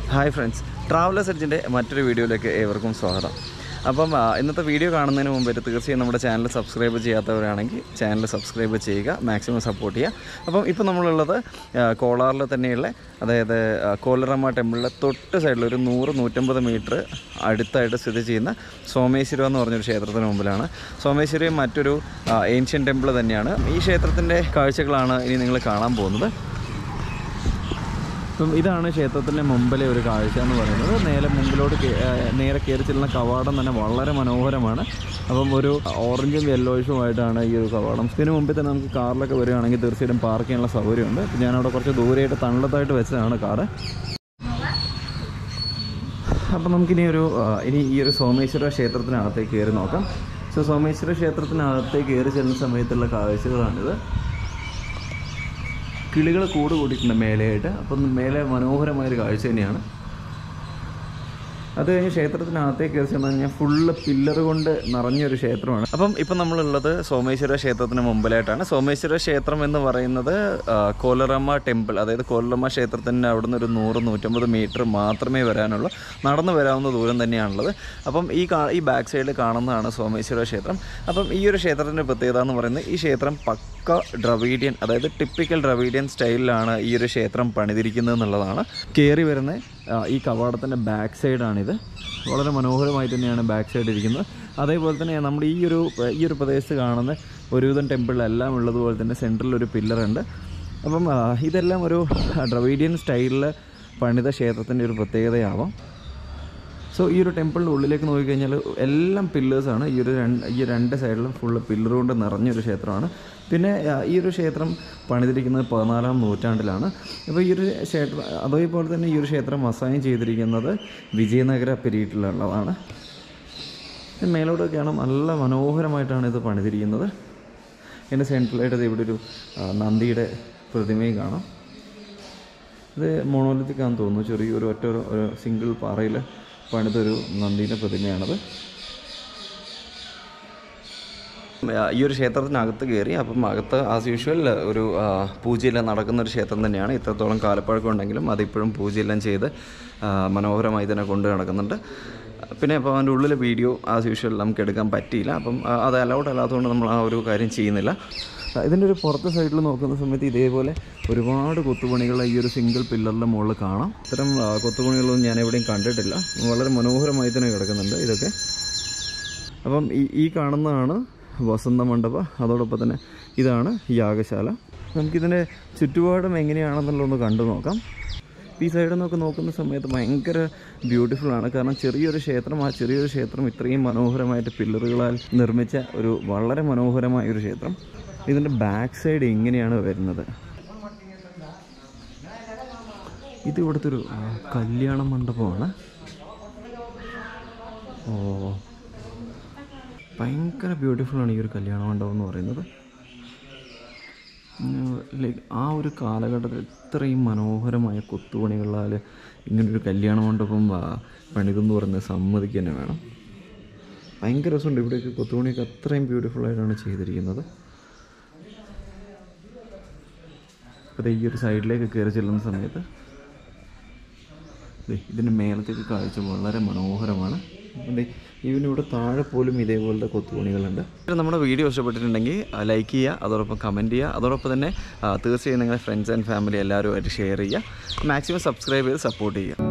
hi friends travellers എഡ്ജിൻ്റെ മറ്റൊരു വീഡിയോയിലേക്ക് ഏവർക്കും സ്വാഗതം അപ്പം ആ, ഇന്നത്തെ വീഡിയോ കാണുന്നതിന് മുമ്പായിട്ട് തീർച്ചയായും നമ്മുടെ ചാനൽ സബ്സ്ക്രൈബ് ചെയ്യാത്തവരാണെങ്കിൽ ചാനൽ സബ്സ്ക്രൈബ് ചെയ്യുക മാക്സിമം സപ്പോർട്ട് ചെയ്യുക അപ്പം ഇപ്പം നമ്മളുള്ളത് ആ, കോളാറിൽ തന്നെയുള്ള അതായത് ആ, കോലറമ്മ ടെമ്പിളിലെ തൊട്ട് സൈഡിൽ ഒരു നൂറ് നൂറ്റമ്പത് മീറ്റർ അടുത്തായിട്ട് സ്ഥിതി ചെയ്യുന്ന സോമേശ്വരം എന്ന് പറഞ്ഞൊരു ക്ഷേത്രത്തിന് മുമ്പിലാണ് സോമേശ്വരം മറ്റൊരു ഏൻഷ്യൻ ടെമ്പിൾ തന്നെയാണ് ഈ ക്ഷേത്രത്തിൻ്റെ കാഴ്ചകളാണ് ഇനി നിങ്ങൾ കാണാൻ പോകുന്നത് അപ്പം ഇതാണ് ക്ഷേത്രത്തിൻ്റെ മുമ്പിലെ ഒരു കാഴ്ച എന്ന് പറയുന്നത് നേരെ മുമ്പിലോട്ട് കേ- ആ, നേരെ കയറി ചെല്ലുന്ന കവാടം തന്നെ വളരെ മനോഹരമാണ് അപ്പം ഒരു ഓറഞ്ചും യെല്ലോയിഷും ആയിട്ടാണ് ഈ ഒരു കവാടം ഇതിന് മുമ്പിൽ തന്നെ നമുക്ക് കാറിലൊക്കെ വരികയാണെങ്കിൽ തീർച്ചയായിട്ടും പാർക്ക് ചെയ്യാനുള്ള സൗകര്യമുണ്ട് ഇപ്പം ഞാനവിടെ കുറച്ച് ദൂരെയായിട്ട് തണലത്തായിട്ട് വെച്ചതാണ് കാറ് അപ്പം നമുക്കിനി ഒരു ആ, ഇനി ഈ ഒരു സോമേശ്വര ക്ഷേത്രത്തിനകത്തേക്ക് കയറി നോക്കാം സോ സോമേശ്വര ക്ഷേത്രത്തിനകത്തേക്ക് കയറി ചെല്ലുന്ന സമയത്തുള്ള കാഴ്ചകളാണിത് കിളികൾ കൂട് കൂടിയിട്ടുണ്ട് മേലെയായിട്ട് അപ്പം മേലെ മനോഹരമായൊരു കാഴ്ച തന്നെയാണ് അത് കഴിഞ്ഞ് ക്ഷേത്രത്തിനകത്തേക്ക് കയറി ചെന്ന് കഴിഞ്ഞാൽ ഫുള്ള് പില്ലർ കൊണ്ട് നിറഞ്ഞൊരു ക്ഷേത്രമാണ് അപ്പം ഇപ്പം നമ്മളുള്ളത് സോമേശ്വര ക്ഷേത്രത്തിന് മുമ്പിലായിട്ടാണ് സോമേശ്വര ക്ഷേത്രം എന്ന് പറയുന്നത് ആ, കോലറമ്മ ടെമ്പിൾ അതായത് കോലറമ്മ ക്ഷേത്രത്തിൻ്റെ അവിടുന്ന് ഒരു നൂറ് നൂറ്റമ്പത് മീറ്റർ മാത്രമേ വരാനുള്ളൂ നടന്നു വരാവുന്ന ദൂരം തന്നെയാണുള്ളത് അപ്പം ഈ കാ ഈ ബാക്ക് സൈഡിൽ കാണുന്നതാണ് സോമേശ്വര ക്ഷേത്രം അപ്പം ഈ ഒരു ക്ഷേത്രത്തിൻ്റെ പ്രത്യേകത എന്ന് പറയുന്നത് ഈ ക്ഷേത്രം പക്ക ഡ്രവീഡിയൻ അതായത് ടിപ്പിക്കൽ ഡ്രവീഡിയൻ സ്റ്റൈലിലാണ് ഈ ഒരു ക്ഷേത്രം പണിതിരിക്കുന്നത് എന്നുള്ളതാണ് കയറി വരുന്ന ആ, ഈ കവാടത്തിൻ്റെ ബാക്ക് സൈഡാണിത് വളരെ മനോഹരമായി തന്നെയാണ് ബാക്ക് സൈഡ് ഇരിക്കുന്നത് അതേപോലെ തന്നെ നമ്മുടെ ഈ ഒരു ഈ ഒരു പ്രദേശത്ത് കാണുന്ന ഒരുവിധം ടെമ്പിളിലെല്ലാം ഉള്ളതുപോലെ തന്നെ സെൻട്രൽ ഒരു പില്ലറുണ്ട് അപ്പം ആ, ഇതെല്ലാം ഒരു ഡ്രവീഡിയൻ സ്റ്റൈലിൽ പണിത ക്ഷേത്രത്തിൻ്റെ ഒരു പ്രത്യേകതയാവാം സോ ഈ ഒരു ടെമ്പിളിൻ്റെ ഉള്ളിലേക്ക് നോക്കിക്കഴിഞ്ഞാൽ എല്ലാം പില്ലേഴ്സാണ് ഈ ഒരു രണ്ട് ഈ രണ്ട് സൈഡിലും ഫുള്ള് പില്ലർ കൊണ്ട് നിറഞ്ഞൊരു ക്ഷേത്രമാണ് പിന്നെ ആ, ഈ ഒരു ക്ഷേത്രം പണിതിരിക്കുന്നത് പതിനാലാം നൂറ്റാണ്ടിലാണ് അപ്പോൾ ഈ ഒരു ക്ഷേത്രം അതേപോലെ തന്നെ ഈ ഒരു ക്ഷേത്രം അസൈൻ ചെയ്തിരിക്കുന്നത് വിജയനഗര പീരീഡിലുള്ളതാണ് മേലോട്ടൊക്കെയാണ് നല്ല മനോഹരമായിട്ടാണ് ഇത് പണിതിരിക്കുന്നത് ഇതിൻ്റെ സെൻട്രലായിട്ട് ഇത് ഇവിടെ ഒരു ആ, നന്ദിയുടെ പ്രതിമയും കാണാം ഇത് മോണോലിത്തിക് ആണെന്ന് തോന്നുന്നു ചെറിയൊരു ഒറ്റ ഒരു ഒരു സിംഗിൾ പാറയിൽ പണിതൊരു നന്ദീൻ്റെ പ്രതിമയാണത് ആ, ഈ ഒരു ക്ഷേത്രത്തിനകത്ത് കയറി അപ്പം അകത്ത് ആസ് യൂഷ്വൽ ഒരു ആ, പൂജയെല്ലാം നടക്കുന്ന ഒരു ക്ഷേത്രം തന്നെയാണ് ഇത്രത്തോളം കാലപ്പഴക്കം ഉണ്ടെങ്കിലും അതിപ്പോഴും പൂജയെല്ലാം ചെയ്ത് ആ, മനോഹരമായി തന്നെ കൊണ്ട് നടക്കുന്നുണ്ട് പിന്നെ അപ്പോൾ അതിൻ്റെ ഉള്ളിലെ വീഡിയോ ആസ് യൂഷ്വൽ നമുക്ക് എടുക്കാൻ പറ്റിയില്ല അപ്പം ആ, അത് അലൗഡ് അല്ലാത്തതുകൊണ്ട് നമ്മൾ ആ ഒരു കാര്യം ചെയ്യുന്നില്ല ആ, ഇതിൻ്റെ ഒരു പുറത്തെ സൈഡിൽ നോക്കുന്ന സമയത്ത് ഇതേപോലെ ഒരുപാട് കൊത്തുപണികൾ ഈ ഒരു സിംഗിൾ പില്ലറിൻ്റെ മുകളിൽ കാണാം ഇത്തരം ആ, കൊത്തുപണികളൊന്നും ഞാൻ എവിടെയും കണ്ടിട്ടില്ല വളരെ മനോഹരമായി തന്നെ കിടക്കുന്നുണ്ട് ഇതൊക്കെ അപ്പം ഈ ഈ കാണുന്നതാണ് വസന്ത മണ്ഡപം അതോടൊപ്പം തന്നെ ഇതാണ് യാഗശാല നമുക്കിതിൻ്റെ ചുറ്റുപാടും എങ്ങനെയാണെന്നുള്ളതൊന്ന് കണ്ടു നോക്കാം ഈ സൈഡിൽ നിന്നൊക്കെ നോക്കുന്ന സമയത്ത് ഭയങ്കര ബ്യൂട്ടിഫുൾ ആണ് കാരണം ചെറിയൊരു ക്ഷേത്രം ആ ചെറിയൊരു ക്ഷേത്രം ഇത്രയും മനോഹരമായിട്ട് പില്ലറുകളാൽ നിർമ്മിച്ച ഒരു വളരെ മനോഹരമായ ഒരു ക്ഷേത്രം ഇതിൻ്റെ ബാക്ക് സൈഡ് എങ്ങനെയാണ് വരുന്നത് ഇത് ഇവിടുത്തെ ഒരു ആ, കല്യാണ മണ്ഡപമാണ് ഓ ഭയങ്കര ബ്യൂട്ടിഫുൾ ആണ് ഈ ഒരു കല്യാണ മണ്ഡപം എന്ന് പറയുന്നത് ലൈക്ക് ആ ഒരു കാലഘട്ടത്തിൽ ഇത്രയും മനോഹരമായ കൊത്തുപണികളാൽ ഇങ്ങനൊരു കല്യാണ മണ്ഡപം ആ, പണിതെന്ന് പറയുന്നത് സമ്മതിക്കുക തന്നെ വേണം ഭയങ്കര രസമുണ്ട് ഇവിടെയൊക്കെ കൊത്തുപണിയൊക്കെ അത്രയും ബ്യൂട്ടിഫുൾ ആയിട്ടാണ് ചെയ്തിരിക്കുന്നത് അപ്പോൾ ഈ ഒരു സൈഡിലേക്ക് കയറി ചെല്ലുന്ന സമയത്ത് ദേ, ഇതിൻ്റെ മേലത്തേക്ക് കാഴ്ച വളരെ മനോഹരമാണ് ദേ, ഇവനിവിടെ താഴെ പോലും ഇതേപോലത്തെ കൊത്തുപണികളുണ്ട് നമ്മുടെ വീഡിയോ ഇഷ്ടപ്പെട്ടിട്ടുണ്ടെങ്കിൽ ലൈക്ക് ചെയ്യുക അതോടൊപ്പം കമൻറ്റ് ചെയ്യുക അതോടൊപ്പം തന്നെ ആ, തീർച്ചയായും നിങ്ങളുടെ ഫ്രണ്ട്സ് ആൻഡ് ഫാമിലി എല്ലാവരുമായിട്ട് ഷെയർ ചെയ്യുക മാക്സിമം സബ്സ്ക്രൈബ് ചെയ്ത് സപ്പോർട്ട് ചെയ്യുക